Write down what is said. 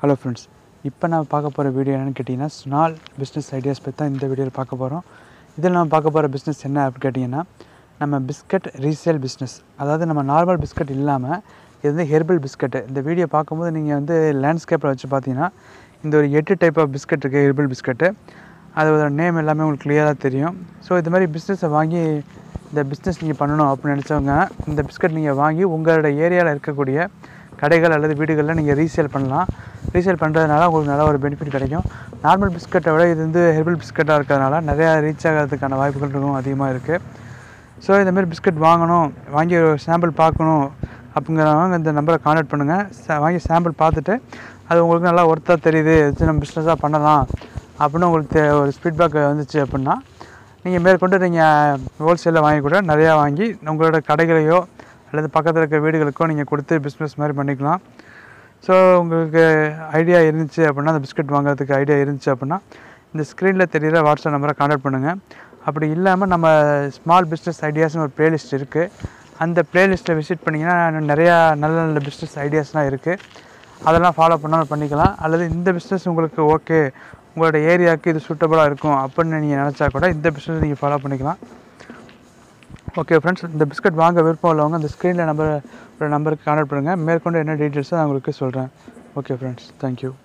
hello friends இப்போ நான் பார்க்க போகிற வீடியோ என்னென்னு கேட்டிங்கன்னா ஸ்மால் பிஸ்னஸ் ஐடியாஸ் பற்றி தான் இந்த வீடியோவில் பார்க்க போகிறோம் இதில் நம்ம பார்க்க போகிற பிஸ்னஸ் என்ன அப்படின்னு கேட்டிங்கன்னா நம்ம பிஸ்கட் ரீசேல் பிஸ்னஸ் அதாவது நம்ம நார்மல் பிஸ்கட் இல்லாமல் இது வந்து ஹெர்பல் பிஸ்கட்டு இந்த வீடியோ பார்க்கும்போது நீங்கள் வந்து லேண்ட்ஸ்கேப்பில் வச்சு பார்த்தீங்கன்னா இந்த ஒரு எட்டு டைப் ஆஃப் பிஸ்கட் இருக்குது ஹெர்பல் பிஸ்கட்டு அதோட நேம் எல்லாமே உங்களுக்கு கிளியராக தெரியும் ஸோ இது மாதிரி பிஸ்னஸை வாங்கி இந்த பிஸ்னஸ் நீங்கள் பண்ணணும் அப்படின்னு நினச்சவங்க இந்த பிஸ்கட் நீங்கள் வாங்கி உங்களோட ஏரியாவில் இருக்கக்கூடிய கடைகள் அல்லது வீடுகளில் நீங்கள் ரீசேல் பண்ணலாம் ரீசேல் பண்ணுறதுனால உங்களுக்கு நல்ல ஒரு பெனிஃபிட் கிடைக்கும் நார்மல் பிஸ்கட்டை விட இது வந்து ஹெர்பல் பிஸ்கட்டாக இருக்கிறதுனால நிறையா ரீச் ஆகிறதுக்கான வாய்ப்புகள் இருக்கும் அதிகமாக இருக்குது ஸோ இந்தமாரி பிஸ்கட் வாங்கணும் வாங்கி ஒரு சாம்பிள் பார்க்கணும் அப்படிங்கிறவங்க இந்த நம்பரை காண்டாக்ட் பண்ணுங்கள் சா வாங்கி சாம்பிள் பார்த்துட்டு அது உங்களுக்கு நல்லா ஒர்த்தாக தெரியுது இது நம்ம பிஸ்னஸாக பண்ணலாம் அப்படின்னு உங்களுக்கு தெ- ஒரு ஃபீட்பேக் வந்துச்சு அப்படின்னா நீங்கள் மேற்கொண்டு நீங்கள் ஹோல்சேலில் வாங்கி கூட நிறையா வாங்கி உங்களோட கடைகளையோ அல்லது பக்கத்தில் இருக்கிற வீடுகளுக்கோ நீங்கள் கொடுத்து பிஸ்னஸ் மாதிரி பண்ணிக்கலாம் ஸோ உங்களுக்கு ஐடியா இருந்துச்சு அப்படின்னா அந்த பிஸ்கட் வாங்குறதுக்கு ஐடியா இருந்துச்சு அப்படின்னா இந்த ஸ்க்ரீனில் தெரிகிற வாட்ஸ்அப் நம்பரை காண்டாக்ட் பண்ணுங்கள் அப்படி இல்லாமல் நம்ம ஸ்மால் பிஸ்னஸ் ஐடியாஸ்னு ஒரு பிளேலிஸ்ட் இருக்குது அந்த பிளேலிஸ்ட்டை விசிட் பண்ணிங்கன்னா இன்னும் நிறையா நல்ல நல்ல பிஸ்னஸ் ஐடியாஸ்லாம் இருக்குது அதெல்லாம் ஃபாலோ பண்ணாலும் பண்ணிக்கலாம் அல்லது இந்த பிஸ்னஸ் உங்களுக்கு ஓகே உங்களோட ஏரியாவுக்கு இது சூட்டபுளாக இருக்கும் அப்படின்னு நீங்கள் நினச்சா கூட இந்த பிஸ்னஸ் நீங்கள் ஃபாலோ பண்ணிக்கலாம் ஓகே ஃப்ரெண்ட்ஸ் இந்த பிஸ்கட் வாங்க விருப்பம் உள்ளவங்க அந்த ஸ்க்ரீனில் நம்பர் ஒரு நம்பருக்கு கான்டாக்ட் பண்ணுங்கள் மேற்கொண்டு என்ன டீட்டெயில்ஸோ நான் உங்களுக்கு சொல்கிறேன் ஓகே ஃப்ரெண்ட்ஸ் தேங்க்யூ